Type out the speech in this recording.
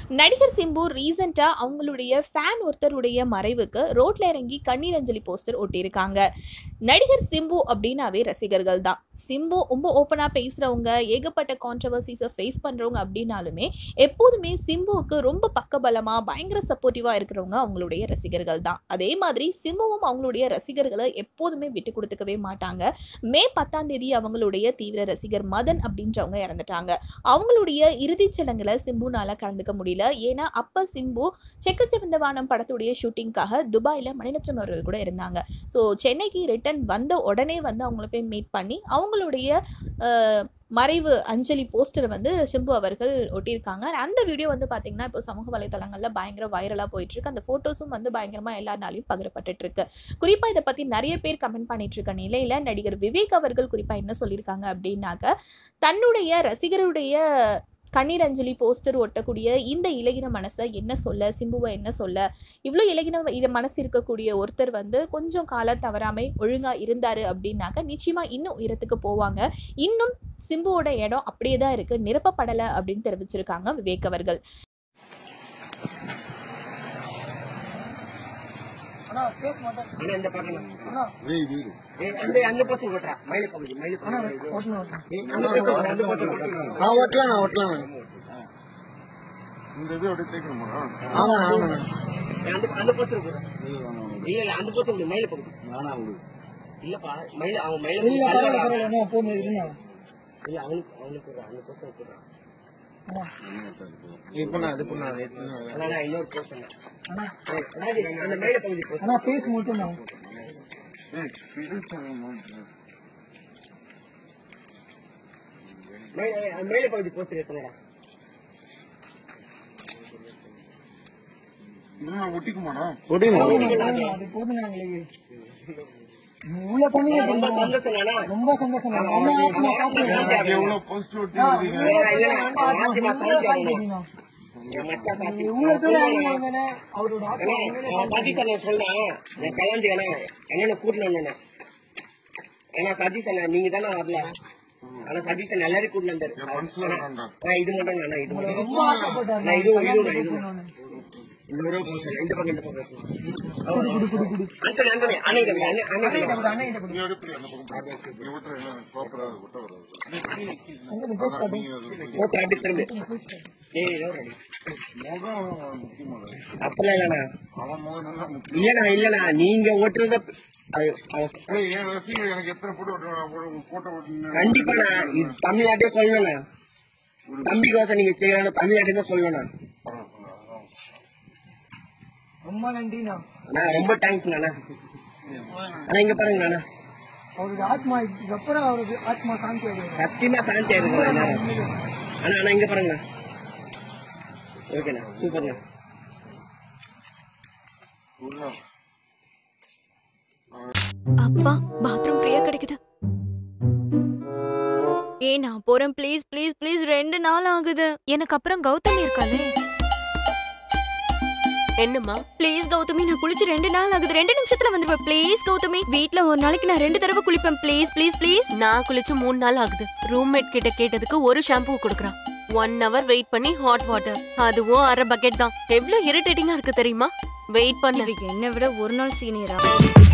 நடிகர் சிம்பு ரீசெண்டாக அவங்களுடைய ஃபேன் ஒருத்தருடைய மறைவுக்கு ரோட்ல இறங்கி கண்ணீர் அஞ்சலி போஸ்டர் ஒட்டியிருக்காங்க நடிகர் சிம்பு அப்படின்னாவே ரசிகர்கள் தான் சிம்பு ரொம்ப ஓப்பனாக பேசுகிறவங்க ஏகப்பட்ட கான்ட்ரவர்சிஸை ஃபேஸ் பண்ணுறவங்க அப்படின்னாலுமே எப்போதுமே சிம்புவுக்கு ரொம்ப பக்கபலமாக பயங்கர சப்போர்ட்டிவாக இருக்கிறவங்க அவங்களுடைய ரசிகர்கள் தான் அதே மாதிரி சிம்புவும் அவங்களுடைய ரசிகர்களை எப்போதுமே விட்டு கொடுத்துக்கவே மாட்டாங்க மே பத்தாம் தேதி அவங்களுடைய தீவிர ரசிகர் மதன் அப்படின்றவங்க இறந்துட்டாங்க அவங்களுடைய இறுதிச் சடங்குல சிம்புனால கலந்துக்க முடியல ஏன்னா அப்ப சிம்பு செக்கச்சிவந்த வானம் படத்துடைய ஷூட்டிங்காக துபாயில மணிரத்னம் அவர்கள் கூட இருந்தாங்க ஸோ சென்னைக்கு ரிட்டர்ன் வந்த உடனே வந்து அவங்கள போய் மீட் பண்ணி அவங்களுடைய அஹ், மறைவு அஞ்சலி போஸ்டரை வந்து சிம்பு அவர்கள் ஒட்டியிருக்காங்க அந்த வீடியோ வந்து பார்த்தீங்கன்னா இப்போ சமூக வலைத்தளங்களில் பயங்கர வைரலாக போயிட்டு இருக்கு அந்த ஃபோட்டோஸும் வந்து பயங்கரமாக எல்லாருனாலையும் பகிரப்பட்டுட்டு இருக்கு குறிப்பாக இதை பற்றி நிறைய பேர் கமெண்ட் பண்ணிட்டு இருக்க நிலையில் நடிகர் விவேக் அவர்கள் குறிப்பாக என்ன சொல்லியிருக்காங்க அப்படின்னாக்க தன்னுடைய ரசிகருடைய கண்ணீர் அஞ்சலி போஸ்டர் ஒட்டக்கூடிய இந்த இலகின மனசை என்ன சொல்ல சிம்புவை என்ன சொல்ல இவ்வளோ இலகின இ- மனசு இருக்கக்கூடிய ஒருத்தர் வந்து கொஞ்சம் கால தவறாமை ஒழுங்காக இருந்தார் அப்படின்னாக்க நிச்சயமாக இன்னும் உயரத்துக்கு போவாங்க இன்னும் சிம்புவோட இடம் அப்படியே தான் இருக்குது நிரப்பப்படலை அப்படின்னு தெரிவிச்சிருக்காங்க விவேக் அவர்கள் அண்ணா பேச மாட்டேன் அண்ணா இந்த பக்கம் அண்ணா ஏய், அந்த அந்த பக்கம் ஓட்டுறா மயில பகுதி மயில பகுதி ஓட்டணும் ஏய், அந்த பக்கம் ஓட்டுறா, அந்த பக்கம் ஓட்டுறா. நான் ஓட்டலாம் நான் ஓட்டலாம் இந்த இது அப்படியே தேய்க்கணுமா ஆமா ஆமா ஏய், அந்த அந்த பக்கம் ஓட்டுறா. இல்ல இல்ல அந்த பக்கம் ஓடு, மயில பகுதி இல்லப்பா மயில அவன் மயில பகுதி இல்ல பரவாயில்ல கல்யாணம் பரவாயில்ல என்ன போதும் இருங்க இல்ல அவனுக்கு அவனுக்கு ஓடுறா, அந்த பக்கம் ஓட்டுறா. அண்ணா இப்போ நான் இது பண்ண அண்ணா, நான் இன்னொரு post அண்ணா. அண்ணா ஏய், அண்ணாஜி, அந்த மயில பகுதி post. அண்ணா பேச மட்டும் நான் மயில ஏய், அந்த மயில பகுதி post எடுத்துங்கடா. இதெல்லாம் ஒட்டிக்குமாடா அது போதும் நாங்களே உள்ள பண்ணீங்க ரொம்ப சந்தோஷம் அண்ணா. ரொம்ப சந்தோஷம் அண்ணா. அண்ணா, ஆத்மா சாப்பிடுங்க. எவ்வளவு போஸ்ட் ஒட்டி அண்ணா, இருக்கீங்க இல்ல, இல்ல, நான் மாத்திமா உள்ள சாப்பிட்டு சாப்பிடுங்க. என் மச்சான் சாப்பிட்டு இவ்வளவு தூரம் ஆனீங்க அவரோட ஆத்மா அண்ணா, உண்மையிலே அவன் சதீஷ் அண்ணன் சொன்னான் நான் கல்யாணத்துக்கு அண்ணா அண்ணனை கூட்டினு வந்தேன் ஏன்னா சதீஷ் அண்ணா நீங்க தானே வரல ஆனா சதீஷ் அண்ணா எல்லாரும் கூட்டினு வந்தாரு என் மனசுல வேண்டாம்டா ஆ, இது மட்டும் அண்ணா இது மட்டும் ரொம்ப ஆசைப்பட்டாரு நான் இதுவும் இதுவும் நான் கல்யாணம் இதுவும் இந்த ஒரு போஸ்ட் இந்த பக்கம் இந்த பக்கம் குடு குடு குடு குடு அண்ணன் அண்ணன் அண்ணன் கிட்ட அண்ணன் அண்ணன் அண்ணா கிட்ட கிட்ட அண்ணா கிட்ட நீ எடுத்து அந்த பக்கம் நீ விட்டுற என்ன கோப்பராது விட்ட வராது அங்க பேச அதான் காட்டு நீங்க அது ஓட்டு அப்படி திரும்பி ஏய் இதோ ரெடி முகம் முக்கியமானது அப்பெல்லாம் இல்லண்ணா அவன் முகம் நல்லா முக்கியம் இல்லண்ணா இல்லண்ணா நீங்க ஓட்டுறத அது அது ஏய், என் ரசிகர் எனக்கு எத்தனை போட்டோ ஓட்டு போட்டோ ஓட்டு கண்டிப்பாண்ணா இது தமிழ்நாட்டே சொல்லணும்ண்ணா தம்பிக்கோசம் நீங்க செய்யணும் தமிழ்நாட்டே தான் சொல்லணும்ண்ணா ரொம்ப நன்றிண்ணா அண்ணா ரொம்ப தேங்க்ஸ் அண்ணா அண்ணா இங்க பாருங்க அண்ணா அவருக்கு ஆத்மா இதுக்கப்புறம் அவருக்கு ஆத்மா சாந்தி அடையும் சத்தியமா சாந்தி இருக்கு அண்ணா அண்ணா அண்ணா இங்க பாருங்க ஓகேண்ணா சூப்பர்ண்ணா அப்பா பாத்ரூம் ஃப்ரீயா கிடைக்குது ஏ நான் போறேன் ப்ளீஸ் ப்ளீஸ் ப்ளீஸ் ரெண்டு நாள் ஆகுது எனக்கு அப்புறம் கௌதமி இருக்காளே என்னம்மா ப்ளீஸ் கௌதமி நான் குளிச்சு ரெண்டு நாள் ஆகுது ரெண்டு நிமிஷத்துல வந்துருவேன் ப்ளீஸ் கௌதமி வீட்ல ஒரு நாளைக்கு நான் ரெண்டு தடவை குளிப்பேன் ப்ளீஸ் ப்ளீஸ் ப்ளீஸ் நான் குளிச்சு மூணு நாள் ஆகுது ரூம்மேட் கிட்ட கேட்டதுக்கு ஒரு ஷாம்பு கொடுக்குறான் ஒன் ஹவர் வெயிட் பண்ணி ஹாட் வாட்டர் அதுவும் அரை பக்கெட் தான் எவ்வளவு இரிட்டேட்டிங்கா இருக்கு தெரியுமா வெயிட் பண்ண இவங்க என்னை விட ஒரு நாள் சீனியரா